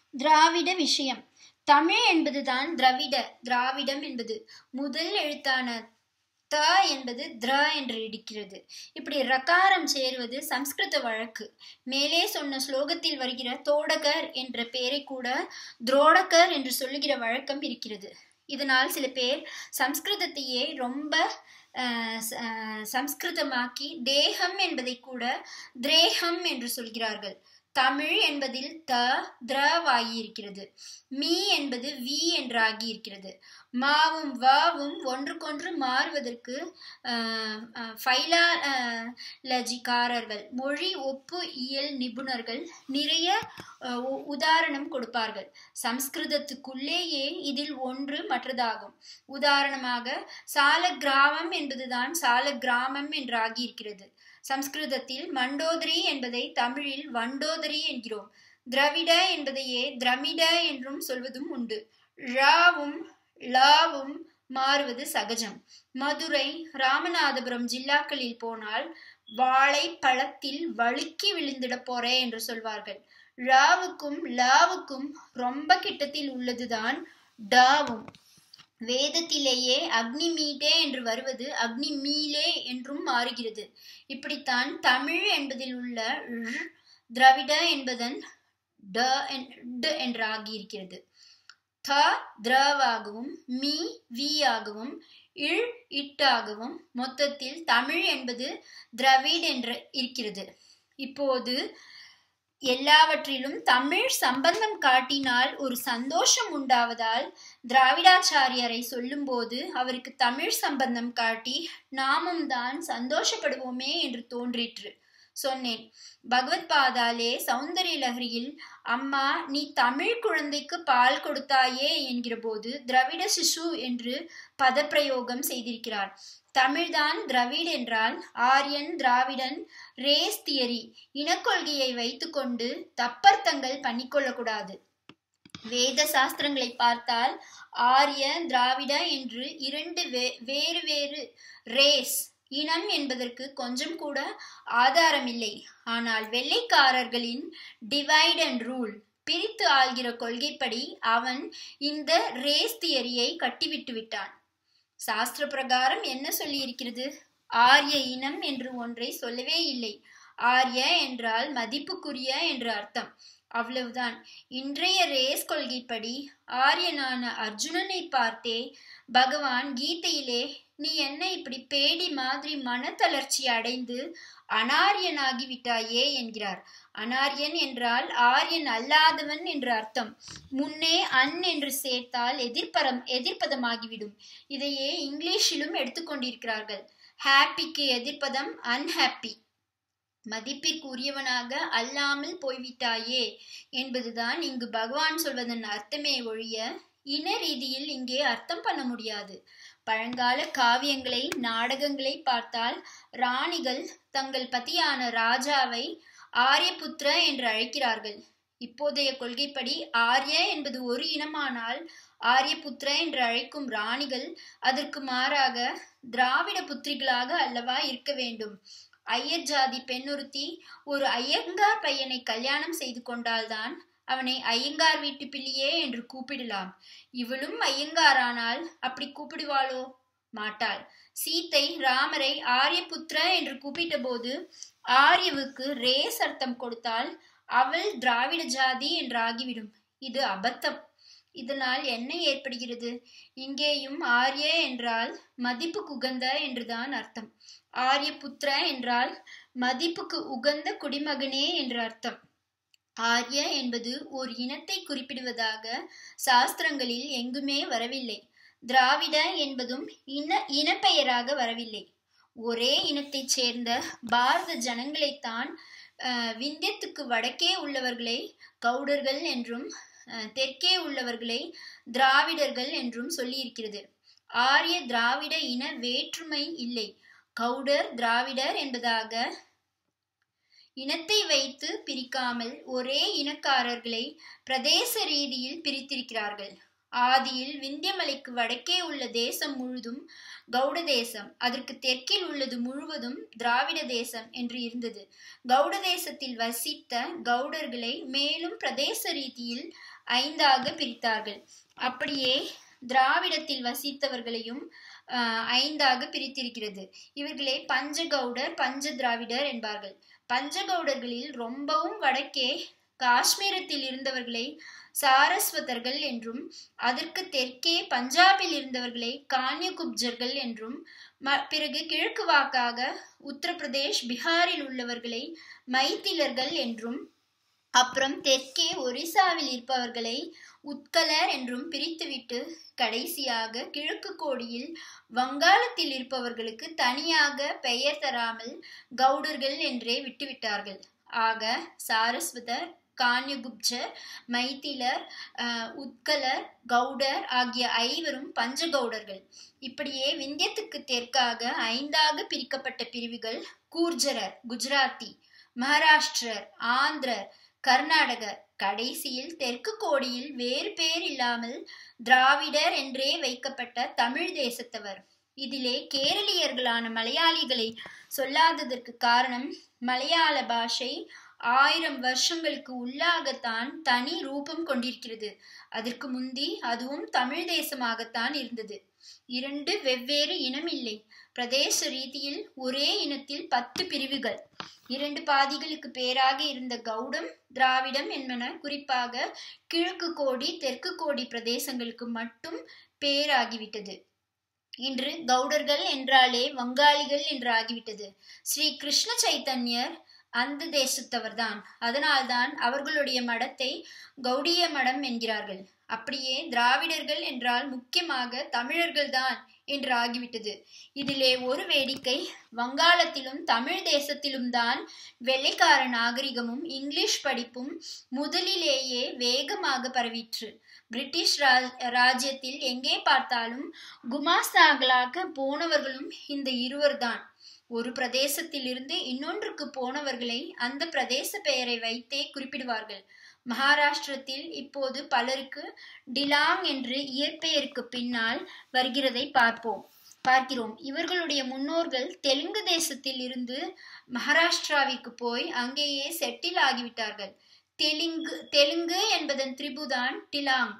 திராவிட விஷயம் தமிழ் என்பதுதான் திராவிட திராவிடம் என்பது முதல் எழுத்தான த என்பது திர என்று இருக்கிறது இப்படி ரகாரம் சேருவது சம்ஸ்கிருத வழக்கு மேலே சொன்ன ஸ்லோகத்தில் வருகிற தோடகர் என்ற பெயரை கூட துரோடகர் என்று சொல்லுகிற வழக்கம் இருக்கிறது இதனால் சில பேர் சம்ஸ்கிருதத்தையே ரொம்ப சம்ஸ்கிருதமாக்கி தேகம் என்பதை கூட திரேகம் என்று சொல்கிறார்கள் தமிழ் என்பதில் த திரவாகி இருக்கிறது மீ என்பது வி என்றாகி இருக்கிறது மாவும் வாவும் ஒன்றுக்கொன்று மாறுவதற்கு ஃபைலாலஜிக்காரர்கள் மொழி ஒப்பு இயல் நிபுணர்கள் நிறைய உதாரணம் கொடுப்பார்கள் சம்ஸ்கிருதத்துக்குள்ளேயே இதில் ஒன்று மற்றதாகும் உதாரணமாக சால கிராமம் என்பதுதான் சால கிராமம் என்றாகி இருக்கிறது சம்ஸ்கிருதத்தில் மண்டோதரி என்பதை தமிழில் வண்டோதரி என்கிறோம் திரவிட என்பதையே திரமிட என்றும் சொல்வதும் உண்டு ழாவும் லாவும் மாறுவது சகஜம் மதுரை ராமநாதபுரம் ஜில்லாக்களில் போனால் வாழை பழத்தில் வழுக்கி விழுந்திட போறே என்று சொல்வார்கள் ழாவுக்கும் லாவுக்கும் ரொம்ப கிட்டத்தில் உள்ளதுதான் டாவும் வேதத்திலேயே அக்னி மீட்டே என்று வருவது அக்னி மீலே என்றும் மாறுகிறது இப்படித்தான் தமிழ் என்பதில் உள்ள திராவிட என்பதன் ட என்று ஆகியிருக்கிறது த திரவாகவும் மீ வி ஆகவும் இழ் இட்டாகவும் மொத்தத்தில் தமிழ் என்பது திராவிட் என்று இருக்கிறது இப்போது எல்லாவற்றிலும் தமிழ் சம்பந்தம் காட்டினால் ஒரு சந்தோஷம் உண்டாவதால் திராவிடாச்சாரியரை சொல்லும்போது அவருக்கு தமிழ் சம்பந்தம் காட்டி நாமும் தான் சந்தோஷப்படுவோமே என்று தோன்றிற்று சொன்னேன் பகவத் பாதாலே சௌந்தரிய லஹரியில் அம்மா நீ தமிழ் குழந்தைக்கு பால் கொடுத்தாயே என்கிற போது திராவிட சிசு என்று பதப்பிரயோகம் செய்திருக்கிறார் தமிழ்தான் திராவிட் என்றால் ஆரியன் திராவிடன் ரேஸ் தியரி இனக்கொள்கையை வைத்துக்கொண்டு தப்பர்த்தங்கள் பண்ணிக்கொள்ளக்கூடாது வேத சாஸ்திரங்களை பார்த்தால் ஆரிய திராவிட என்று இரண்டு வே வேறு வேறு ரேஸ் இனம் என்பதற்கு கொஞ்சம் கூட ஆதாரம் இல்லை ஆனால் வெள்ளைக்காரர்களின் டிவைட் அண்ட் ரூல் பிரித்து ஆள்கிற கொள்கைப்படி அவன் இந்த ரேஸ் தியரியை கட்டிவிட்டு விட்டான் சாஸ்திர பிரகாரம் என்ன சொல்லி இருக்கிறது ஆரிய இனம் என்று ஒன்றை சொல்லவே இல்லை ஆரிய என்றால் மதிப்புக்குரிய என்று அர்த்தம் அவ்வளவுதான் இன்றைய ரேஸ் கொள்கைப்படி ஆரியனான அர்ஜுனனை பார்த்தே பகவான் கீதையிலே நீ என்ன இப்படி பேடி மாதிரி மனத்தளர்ச்சி அடைந்து அனாரியனாகி விட்டாயே என்கிறார் அனாரியன் என்றால் ஆரியன் அல்லாதவன் என்று அர்த்தம் முன்னே அன் என்று சேர்த்தால் எதிர்ப்பரம் எதிர்ப்பதமாகிவிடும் இதையே இங்கிலீஷிலும் எடுத்துக்கொண்டிருக்கிறார்கள் ஹாப்பிக்கு எதிர்ப்பதம் அன்ஹாப்பி மதிப்பிற்குரியவனாக அல்லாமல் போய்விட்டாயே என்பதுதான் இங்கு பகவான் சொல்வதன் அர்த்தமே ஒழிய இன ரீதியில் இங்கே அர்த்தம் பண்ண முடியாது பழங்கால காவியங்களை நாடகங்களை பார்த்தால் ராணிகள் தங்கள் பத்தியான ராஜாவை ஆரியபுத்திர என்று அழைக்கிறார்கள் இப்போதைய கொள்கைப்படி ஆரிய என்பது ஒரு இனமானால் ஆரியபுத்திர என்று அழைக்கும் ராணிகள் அதற்கு மாறாக திராவிட புத்திரிகளாக அல்லவா இருக்க வேண்டும் ஐயர் ஜாதி பெண்ணொருத்தி ஒரு ஐயங்கார் பையனை கல்யாணம் செய்து கொண்டால்தான் அவனை ஐயங்கார் வீட்டு பிள்ளையே என்று கூப்பிடலாம் இவளும் ஐயங்காரானால் அப்படி கூப்பிடுவாளோ மாட்டாள் சீத்தை ராமரை ஆரியபுத்திர என்று கூப்பிட்ட போது ஆரியவுக்கு ரேஸ் அர்த்தம் கொடுத்தால் அவள் திராவிட ஜாதி என்றாகிவிடும் இது அபத்தம் இதனால் என்ன ஏற்படுகிறது இங்கேயும் ஆரிய என்றால் மதிப்புக்கு உகந்த என்றுதான் அர்த்தம் ஆரியபுத்திர என்றால் மதிப்புக்கு உகந்த குடிமகனே என்று அர்த்தம் ஆரிய என்பது ஒரு இனத்தை குறிப்பிடுவதாக சாஸ்திரங்களில் எங்குமே வரவில்லை திராவிட என்பதும் இன இனப்பெயராக வரவில்லை ஒரே இனத்தைச் சேர்ந்த பாரத ஜனங்களைத்தான் விந்தியத்துக்கு வடக்கே உள்ளவர்களை கவுடர்கள் என்றும் தெற்கே உள்ளவர்களை திராவிடர்கள் என்றும் சொல்லியிருக்கிறது ஆரிய திராவிட இன வேற்றுமை இல்லை கவுடர் திராவிடர் என்பதாக இனத்தை வைத்து பிரிக்காமல் ஒரே இனக்காரர்களை பிரதேச ரீதியில் பிரித்திருக்கிறார்கள் ஆதியில் விந்தியமலைக்கு வடக்கே உள்ள தேசம் முழுதும் கவுட தேசம் அதற்கு தெற்கில் உள்ளது முழுவதும் திராவிட தேசம் என்று இருந்தது கவுட தேசத்தில் வசித்த கவுடர்களை மேலும் பிரதேச ரீதியில் ஐந்தாக பிரித்தார்கள் அப்படியே திராவிடத்தில் வசித்தவர்களையும் ஐந்தாக பிரித்திருக்கிறது இவர்களை பஞ்சகவுடர் பஞ்ச திராவிடர் என்பார்கள் பஞ்சகவுடர்களில் ரொம்பவும் வடக்கே காஷ்மீரத்தில் இருந்தவர்களை சாரஸ்வதர்கள் என்றும் அதற்கு தெற்கே பஞ்சாபில் இருந்தவர்களை கான்யகுப்ஜர்கள் என்றும் பிறகு கிழக்கு வாக்காக உத்தரப்பிரதேஷ் பீகாரில் உள்ளவர்களை மைத்திலர்கள் என்றும் அப்புறம் தெற்கே ஒரிசாவில் இருப்பவர்களை உத்கலர் என்றும் பிரித்துவிட்டு கடைசியாக கிழக்கு கோடியில் வங்காளத்தில் இருப்பவர்களுக்கு தனியாக பெயர் தராமல் கவுடர்கள் என்றே விட்டுவிட்டார்கள் ஆக சாரஸ்வதர் கான்யகுப்ஜர் மைத்திலர் உத்கலர் கவுடர் ஆகிய ஐவரும் பஞ்சகவுடர்கள் இப்படியே விந்தியத்துக்கு தெற்காக ஐந்தாக பிரிக்கப்பட்ட பிரிவுகள் கூர்ஜரர் குஜராத்தி மகாராஷ்டிரர் ஆந்திரர் கர்நாடகர் கடைசியில் தெற்கு கோடியில் வேறு பேர் இல்லாமல் திராவிடர் என்றே வைக்கப்பட்ட தமிழ் தேசத்தவர் இதிலே கேரளியர்களான மலையாளிகளை சொல்லாததற்கு காரணம் மலையாள பாஷை ஆயிரம் வருஷங்களுக்கு உள்ளாகத்தான் தனி ரூபம் கொண்டிருக்கிறது அதற்கு முந்தி அதுவும் தமிழ் தேசமாகத்தான் இருந்தது இரண்டு வெவ்வேறு இனம் இல்லை பிரதேச ரீதியில் ஒரே இனத்தில் பத்து பிரிவுகள் இரண்டு பாதிகளுக்கு பேராக இருந்த கவுடம் திராவிடம் என்பன குறிப்பாக கிழக்கு கோடி தெற்கு கோடி பிரதேசங்களுக்கு மட்டும் பேராகிவிட்டது இன்று கவுடர்கள் என்றாலே வங்காளிகள் என்று ஆகிவிட்டது ஸ்ரீ கிருஷ்ண சைத்தன்யர் அந்த தேசத்தவர்தான் அதனால்தான் அவர்களுடைய மடத்தை கௌடிய மடம் என்கிறார்கள் அப்படியே திராவிடர்கள் என்றால் முக்கியமாக தமிழர்கள்தான் என்று ஆகிவிட்டது இதிலே ஒரு வேடிக்கை வங்காளத்திலும் தமிழ் தேசத்திலும் தான் வெள்ளைக்கார நாகரிகமும் இங்கிலீஷ் படிப்பும் முதலிலேயே வேகமாக பரவிற்று பிரிட்டிஷ் ராஜ்யத்தில் எங்கே பார்த்தாலும் குமாஸ்தாக்களாக போனவர்களும் இந்த இருவர்தான் ஒரு பிரதேசத்திலிருந்து இன்னொன்றுக்கு போனவர்களை அந்த பிரதேச பெயரை வைத்தே குறிப்பிடுவார்கள் மகாராஷ்டிரத்தில் இப்போது பலருக்கு டிலாங் என்று இயற்பெயருக்கு பின்னால் வருகிறதை பார்ப்போம் பார்க்கிறோம் இவர்களுடைய முன்னோர்கள் தெலுங்கு தேசத்தில் இருந்து மகாராஷ்டிராவிற்கு போய் அங்கேயே செட்டில் ஆகிவிட்டார்கள் தெலுங்கு தெலுங்கு என்பதன் திரிபுதான் டிலாங்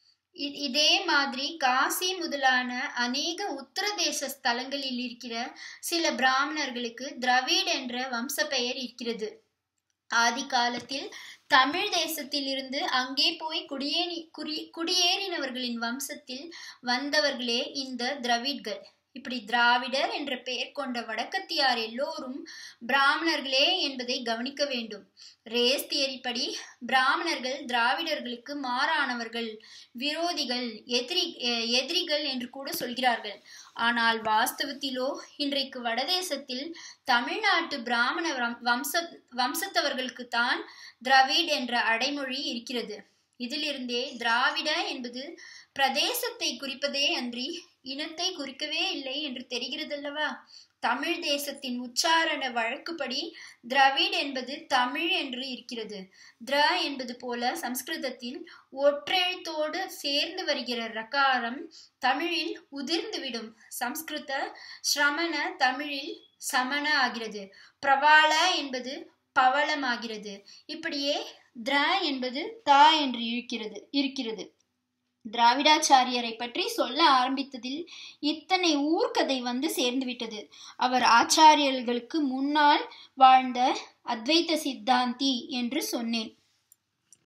இதே மாதிரி காசி முதலான அநேக உத்தரதேச ஸ்தலங்களில் இருக்கிற சில பிராமணர்களுக்கு திராவிட் என்ற வம்ச பெயர் இருக்கிறது ஆதி காலத்தில் தமிழ் தேசத்தில் இருந்து அங்கே போய் குடியேறி குடி குடியேறினவர்களின் வம்சத்தில் வந்தவர்களே இந்த திராவிட்கள் இப்படி திராவிடர் என்ற பெயர் கொண்ட வடக்கத்தியார் எல்லோரும் பிராமணர்களே என்பதை கவனிக்க வேண்டும் ரேஸ் தியரிப்படி பிராமணர்கள் திராவிடர்களுக்கு மாறானவர்கள் விரோதிகள் எதிரி எதிரிகள் என்று கூட சொல்கிறார்கள் ஆனால் வாஸ்தவத்திலோ இன்றைக்கு வடதேசத்தில் தமிழ்நாட்டு பிராமண வம்ச வம்சத்தவர்களுக்கு தான் திராவிட் என்ற அடைமொழி இருக்கிறது இதிலிருந்தே திராவிட என்பது பிரதேசத்தை குறிப்பதே அன்றி இனத்தை குறிக்கவே இல்லை என்று தெரிகிறதல்லவா தமிழ் தேசத்தின் உச்சாரண வழக்குப்படி திராவிட் என்பது தமிழ் என்று இருக்கிறது திர என்பது போல சம்ஸ்கிருதத்தில் ஒற்றெழுத்தோடு சேர்ந்து வருகிற ரகாரம் தமிழில் உதிர்ந்துவிடும் சம்ஸ்கிருத ஸ்ரமண தமிழில் சமண ஆகிறது பிரவாள என்பது பவளமாகிறது இப்படியே திர என்பது தா என்று இருக்கிறது இருக்கிறது திராவிடாச்சாரியரை பற்றி சொல்ல ஆரம்பித்ததில் இத்தனை ஊர்க்கதை வந்து சேர்ந்து விட்டது அவர் ஆச்சாரியர்களுக்கு முன்னால் வாழ்ந்த அத்வைத சித்தாந்தி என்று சொன்னேன்